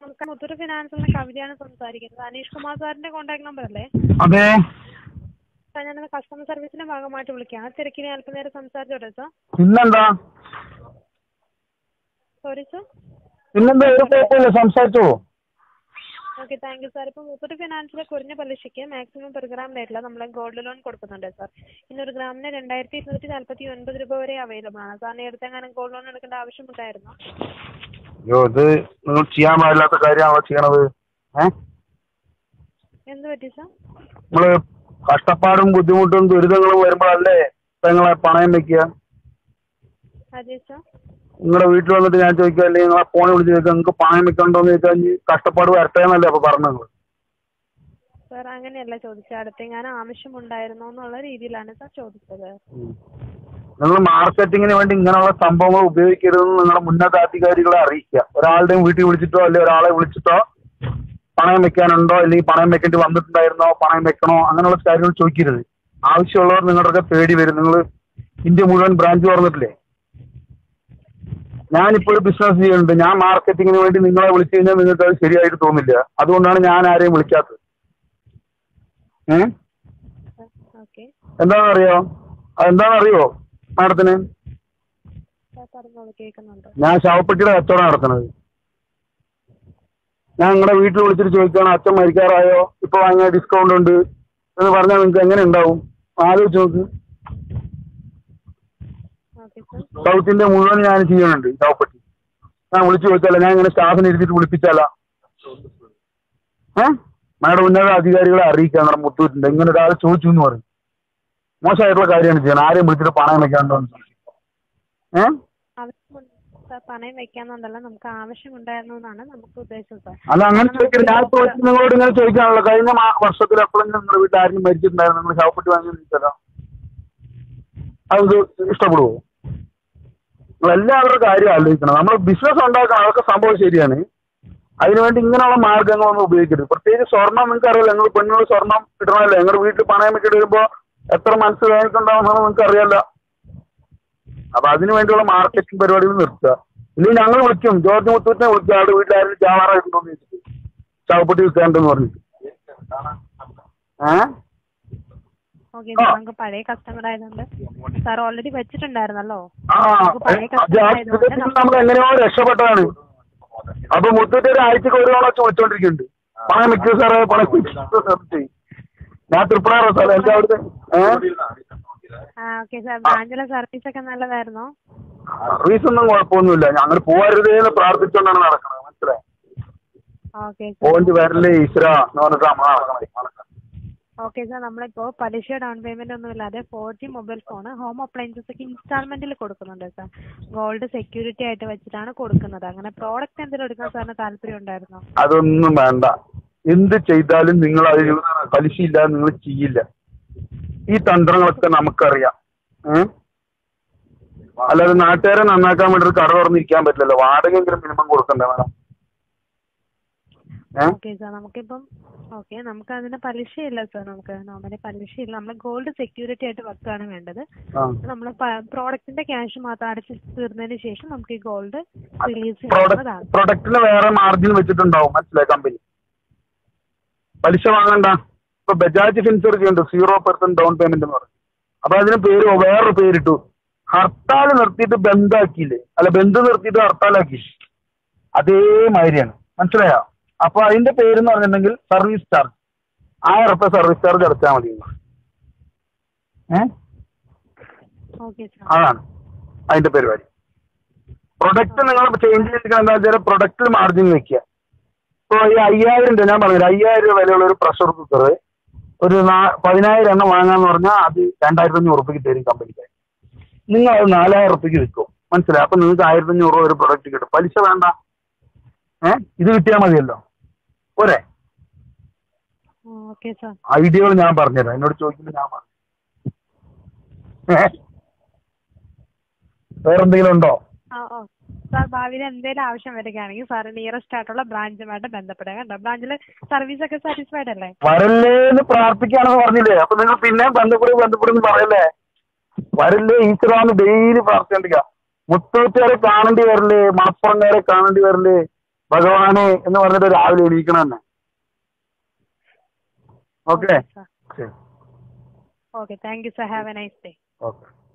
നമസ്കാരം മുത്തൂറ്റ് ഫിനാൻസിൽ നിന്ന് കവിതയാണ് സംസാരിക്കുന്നത് അനീഷ് കുമാർ സാറിന്റെ കോൺടാക്ട് നമ്പർ അല്ലേ അതെ സാർ ഞാനത് കസ്റ്റമർ സർവീസിന്റെ ഭാഗമായിട്ട് വിളിക്കുകയാണ് തിരക്കിനെ അല്പനേരം സംസാരിച്ചോട്ടെ സാർ പിന്നെന്താ സോറി സാർ പിന്നെന്താ ഒരു കുഴപ്പമില്ല സംസാരിച്ചോ ഓക്കെ താങ്ക് യു സാർ ഇപ്പോൾ മുത്തൂറ്റ് ഫിനാൻസിലെ കുറഞ്ഞ പലിശയ്ക്ക് മാക്സിമം പെർ ഗ്രാം റേറ്റിൽ നമ്മൾ ഗോൾഡ് ലോൺ കൊടുക്കുന്നുണ്ട് സാർ ഇന്ന് ഒരു ഗ്രാമിന് രണ്ടായിരത്തി ഇരുന്നൂറ്റി നാൽപ്പത്തി ഒൻപത് രൂപ വരെ അവൈലബിൾ ആണ് സാറിന് എടുത്തെങ്ങാനും ഗോൾഡ് ലോൺ എടുക്കേണ്ട ആവശ്യമുണ്ടായിരുന്നോ അയ്യോ ഇത് നിങ്ങൾ ചെയ്യാൻ പാടില്ലാത്ത കാര്യമാണോ ചെയ്യണത് ഏ എന്ത് പറ്റി സാർ നമ്മള് കഷ്ടപ്പാടും ബുദ്ധിമുട്ടും ദുരിതങ്ങളും വരുമ്പോഴല്ലേ നിങ്ങളെ പണയം വെക്കുക അതെ സാർ നിങ്ങളുടെ വീട്ടിൽ വന്നിട്ട് ഞാൻ ചോദിക്കുക അല്ലെങ്കിൽ നിങ്ങളെ ഫോണിൽ വിളിച്ച് ചോദിക്കുക നിങ്ങൾക്ക് പണയം വെക്കണ്ടോന്ന് ചോദിച്ചാൽ ഇനി കഷ്ടപ്പാട് വരട്ടെ എന്നല്ലേ അപ്പൊ പറഞ്ഞത് നിങ്ങൾ സാർ അങ്ങനെയല്ല ചോദിച്ചത് അടുത്തെങ്ങാനും ആവശ്യമുണ്ടായിരുന്നോ എന്നുള്ള രീതിയിലാണ് സാർ ചോദിച്ചത് നിങ്ങൾ മാർക്കറ്റിങ്ങിന് വേണ്ടി ഇങ്ങനെയുള്ള സംഭവങ്ങൾ ഉപയോഗിക്കരുതെന്ന് നിങ്ങളുടെ ഉന്നതാധികാരികളെ അറിയിക്കുക ഒരാളുടെയും വീട്ടിൽ വിളിച്ചിട്ടോ അല്ലെങ്കിൽ ഒരാളെ വിളിച്ചിട്ടോ പണയം വെക്കാനുണ്ടോ അല്ലെങ്കിൽ പണയം വെക്കേണ്ടി വന്നിട്ടുണ്ടായിരുന്നോ പണയം വെക്കണോ അങ്ങനെയുള്ള കാര്യങ്ങൾ ചോദിക്കരുത് ആവശ്യമുള്ളവർ നിങ്ങളുടെയൊക്കെ തേടി വരും നിങ്ങൾ ഇന്ത്യ മുഴുവൻ ബ്രാഞ്ച് തുറന്നിട്ടില്ലേ ഞാനിപ്പോൾ ഒരു ബിസിനസ് ചെയ്യുന്നുണ്ട് ഞാൻ മാർക്കറ്റിങ്ങിന് വേണ്ടി നിങ്ങളെ വിളിച്ചു കഴിഞ്ഞാൽ നിങ്ങൾക്ക് അത് ശരിയായിട്ട് തോന്നില്ല അതുകൊണ്ടാണ് ഞാൻ ആരെയും വിളിക്കാത്തത് ഏഹ് ഓക്കെ എന്താണെന്നറിയോ അതെന്താണെന്നറിയോ മാഡത്തിന് സാർ പറഞ്ഞോളൂ കേൾക്കുന്നുണ്ട് ഞാൻ ശവപ്പെട്ടിയുടെ കച്ചവടം നടത്തുന്നത് ഞാൻ നിങ്ങളുടെ വീട്ടിൽ വിളിച്ചിട്ട് ചോദിക്കുകയാണ് അച്ഛൻ മരിക്കാറായോ ഇപ്പൊ വാങ്ങിയ ഡിസ്കൗണ്ട് ഉണ്ട് എന്ന് പറഞ്ഞാൽ നിങ്ങൾക്ക് എങ്ങനെ ഉണ്ടാവും ആലോചിച്ച് നോക്ക് ഓക്കെ സാർ സൗത്ത് ഇന്ത്യ മുഴുവൻ ഞാൻ ചെയ്യുന്നുണ്ട് ശവപ്പെട്ടി ഞാൻ വിളിച്ചു ചോദിച്ചാല ഞാൻ ഇങ്ങനെ സ്റ്റാഫിനെ ഇരുത്തിട്ട് വിളിപ്പിച്ചാല ഏ മാഡം ഉന്നത അധികാരികളെ അറിയിക്കുക നമ്മുടെ മുത്തൂറ്റിന്റെ ഇങ്ങനെ ഒരാൾ ചോദിച്ചു എന്ന് പറയും മോശമായിട്ടുള്ള കാര്യമാണ് ചെയ്യണം ആരെയും വിളിച്ചിട്ട് പണയം വെക്കാണ്ടോ ഏഹ് ആവശ്യമുണ്ട് സാർ പണയം വെക്കാന്നുണ്ടല്ല നമുക്ക് ആവശ്യമുണ്ടായിരുന്നു എന്നാണ് നമുക്ക് ഉദ്ദേശിച്ചത് സാർ അല്ല അങ്ങനെ ചോദിക്കരുത് ഞാൻ ചോദിച്ചു നിങ്ങളോട് ഇങ്ങനെ ചോദിക്കാണല്ലോ കഴിഞ്ഞ മാ- വർഷത്തിൽ എപ്പോഴെങ്കിലും നിങ്ങളുടെ വീട്ടിൽ ആരെങ്കിലും മരിച്ചിട്ടുണ്ടായിരുന്നു നിങ്ങൾ ശവപ്പെട്ടി വാങ്ങി നിൽച്ചല്ലോ അത് ഇഷ്ടപ്പെടുവോ നിങ്ങൾ എല്ലാവരുടെ കാര്യം ആലോചിക്കണം നമ്മൾ ബിസിനസ് ഉണ്ടാക്കണം അതൊക്കെ സംഭവം ശരിയാണ് അതിനുവേണ്ടി ഇങ്ങനെയുള്ള മാർഗങ്ങളൊന്നും ഉപയോഗിക്കരുത് പ്രത്യേകിച്ച് സ്വർണം നിങ്ങൾക്ക് അറിയാലോ നിങ്ങൾ പെണ്ണുങ്ങൾ സ്വർണം ഇടണമല്ലോ നിങ്ങളുടെ വീട്ടിൽ പണയം വെച്ചിട്ട് വരുമ്പോൾ എത്ര മനസ്സ് വേദനിക്കുണ്ടാവുമെന്ന് നിങ്ങൾക്ക് അറിയാലോ അപ്പൊ അതിനു വേണ്ടിയുള്ള മാർക്കറ്റിംഗ് പരിപാടികൾ നിർത്തുക ഇല്ലെങ്കിൽ ഞങ്ങൾ വിളിക്കും ജോർജ് മുത്തൂറ്റിനെ വിളിക്കും അവിടെ വീട്ടിൽ ആരെങ്കിലും ചാവാറായിട്ടുണ്ടോ എന്ന് ചോദിച്ചിട്ട് ചവപ്പെട്ടി വിൽക്കാണ്ടെന്ന് പറഞ്ഞിട്ട് ഏഹ് ഓക്കെ സാർ നമുക്ക് പഴയ കസ്റ്റമർ ആയതുകൊണ്ട് സാർ ഓൾറെഡി വെച്ചിട്ടുണ്ടായിരുന്നല്ലോ ആ നമുക്ക് പഴയ അത് കസ്റ്റമർ ആ ആയതുകൊണ്ട് വിധത്തിൽ നമ്മൾ എങ്ങനെയോ രക്ഷപ്പെട്ടതാണ് അപ്പൊ മുത്തൂറ്റ് ഒരു ആഴ്ചക്ക് ഒരു തവണ വെച്ച് വിളിച്ചോണ്ടിരിക്കുന്നുണ്ട് പണം വെക്കൂ സാറേ പണം വെക്കൂ സാറേ ഞാൻ തൃപ്രാറോ സാറേ എന്റെ അവിടുത്തെ ഏഹ് ആ ഓക്കെ സാർ ബ്രാഞ്ചിലെ സർവീസ് ഒക്കെ നല്ലതായിരുന്നോ സർവീസ് ഒന്നും കുഴപ്പമൊന്നുമില്ല ഞങ്ങൾ പോകരുതേ എന്ന് പ്രാർത്ഥിച്ചുകൊണ്ടാണ് നടക്കുന്നത് മനസ്സിലായി ഓക്കെ സാർ പോയിന്റ് വരല്ലേ ഈശ്വര എന്ന് പറഞ്ഞിട്ട് നമ്മൾ നടക്കണം ഓക്കെ സാർ നമ്മളിപ്പോ പലിശ ഡൗൺ പേയ്മെന്റ് ഒന്നും ഇല്ലാതെ four G mobile phone home appliances ഒക്കെ ഇൻസ്റ്റാൾമെന്റിൽ കൊടുക്കുന്നുണ്ട് സാർ ഗോൾഡ് സെക്യൂരിറ്റി ആയിട്ട് വെച്ചിട്ടാണ് കൊടുക്കുന്നത് അങ്ങനെ പ്രോഡക്റ്റ് എന്തെങ്കിലും എടുക്കാൻ സാറിന് താല്പര്യം ഉണ്ടായിരുന്നോ അതൊന്നും വേണ്ട എന്ത് ചെയ്താലും നിങ്ങൾ അതിൽ പലിശയില്ലാതെ നിങ്ങൾ ചെയ്യില്ല ഈ തന്ത്രങ്ങളൊക്കെ നമുക്കറിയാം ഏ? അല്ലാതെ നാട്ടുകാരെ നന്നാക്കാൻ വേണ്ടി ഒരു കട തുറന്നിരിക്കാൻ പറ്റില്ലല്ലോ വാടകയെങ്കിലും മിനിമം കൊടുക്കണ്ടേ മാഡം ഏ ഓക്കെ സാർ നമുക്കിപ്പം ഓക്കെ നമുക്ക് അതിന് പലിശയില്ല സാർ നമുക്ക് നോർമലി പലിശയില്ല നമ്മൾ ഗോൾഡ് സെക്യൂരിറ്റി ആയിട്ട് വെക്കുകയാണ് വേണ്ടത് ആ നമ്മൾ പ്രോഡക്റ്റിന്റെ ക്യാഷ് മാത്രം അടച്ച് തീർന്നതിന് ശേഷം നമുക്ക് ഈ ഗോൾഡ് റിലീസ് പ്രൊഡക്റ്റ് ചെയ്യുന്നതാണ് പ്രൊഡക്റ്റിന് വേറെ മാർജിൻ വെച്ചിട്ടുണ്ടാവും മനസ്സിലായി കമ്പനി പലിശ വാങ്ങണ്ട ഇപ്പൊ ബജാജ് ഫിൻസർജി ഉണ്ട് സീറോ പെർസെന്റ് ഡൗൺ പേയ്മെന്റ് എന്ന് പറയും അപ്പൊ അതിന് പേര് വേറൊരു പേരിട്ടു ഹർത്താൽ നിർത്തിയിട്ട് ബന്ധാക്കിയില്ലേ അല്ല ബന്ദ് നിർത്തിയിട്ട് ഹർത്താലാക്കി അതേമാതിരിയാണ് മനസ്സിലായോ അപ്പൊ അതിന്റെ പേരെന്ന് പറഞ്ഞിട്ടുണ്ടെങ്കിൽ സർവീസ് ചാർജ് ആയിരം റുപ്യ സർവീസ് ചാർജ് അടച്ചാൽ മതി ഏഹ് ഓക്കെ സാർ അതാണ് അതിന്റെ പരിപാടി പ്രൊഡക്റ്റ് നിങ്ങൾ ചേഞ്ച് ചെയ്തിരിക്കണം എന്താ വെച്ചാൽ പ്രൊഡക്റ്റിൽ മാർജിൻ വെക്കുക ഇപ്പോൾ ഈ അയ്യായിരം രൂപ ഞാൻ പറഞ്ഞില്ല അയ്യായിരം രൂപ വിലയുള്ള ഒരു പ്രഷർ കുക്കർ ഒരു നാ- പതിനായിരം എണ്ണം വാങ്ങാന്ന് പറഞ്ഞാൽ അത് രണ്ടായിരത്തി അഞ്ഞൂറ് റുപ്യക്ക് തരും കമ്പനിക്ക് നിങ്ങൾ അത് നാലായിരം റുപ്യക്ക് വിൽക്കും മനസ്സിലായി അപ്പൊ നിങ്ങൾക്ക് ആയിരത്തി അഞ്ഞൂറ് രൂപ ഒരു പ്രൊഡക്റ്റ് കിട്ടും പലിശ വേണ്ട ഏഹ് ഇത് കിട്ടിയാൽ മതിയല്ലോ പോരെ ഓക്കെ സാർ ഐഡിയകൾ ഞാൻ പറഞ്ഞുതരാം എന്നോട് ചോദിക്കുമ്പോൾ ഞാൻ പറഞ്ഞു ഏഹ് വേറെന്തെങ്കിലും ഉണ്ടോ ആ ഓ സാർ ഭാവിയിൽ എന്തെങ്കിലും ആവശ്യം വരികയാണെങ്കിൽ സാർ നിയറസ്റ്റ് ആയിട്ടുള്ള ബ്രാഞ്ചുമായിട്ട് ബന്ധപ്പെടുക കേട്ടോ ബ്രാഞ്ചിൽ സർവീസ് ഒക്കെ സാറ്റിസ്ഫൈഡ് അല്ലേ വരല്ലേ എന്ന് പ്രാർത്ഥിക്കാണെന്ന് പറഞ്ഞില്ലേ അപ്പൊ നിങ്ങൾ പിന്നെ ബന്ധപ്പെടും ബന്ധപ്പെടും പറയല്ലേ വരല്ലേ ഈശ്വരാന്ന് ഡെയിലി പ്രാർത്ഥിച്ചിരിക്കുക മുത്തൂറ്റുകാരെ കാണേണ്ടി വരില്ലേ മണപ്പുറംകാരെ കാണേണ്ടി വരില്ലേ ഭഗവാനെ എന്ന് പറഞ്ഞിട്ട് രാവിലെ എണീക്കണം തന്നെ ഓക്കെ സാർ ശരി okay thank you sir have a nice day okay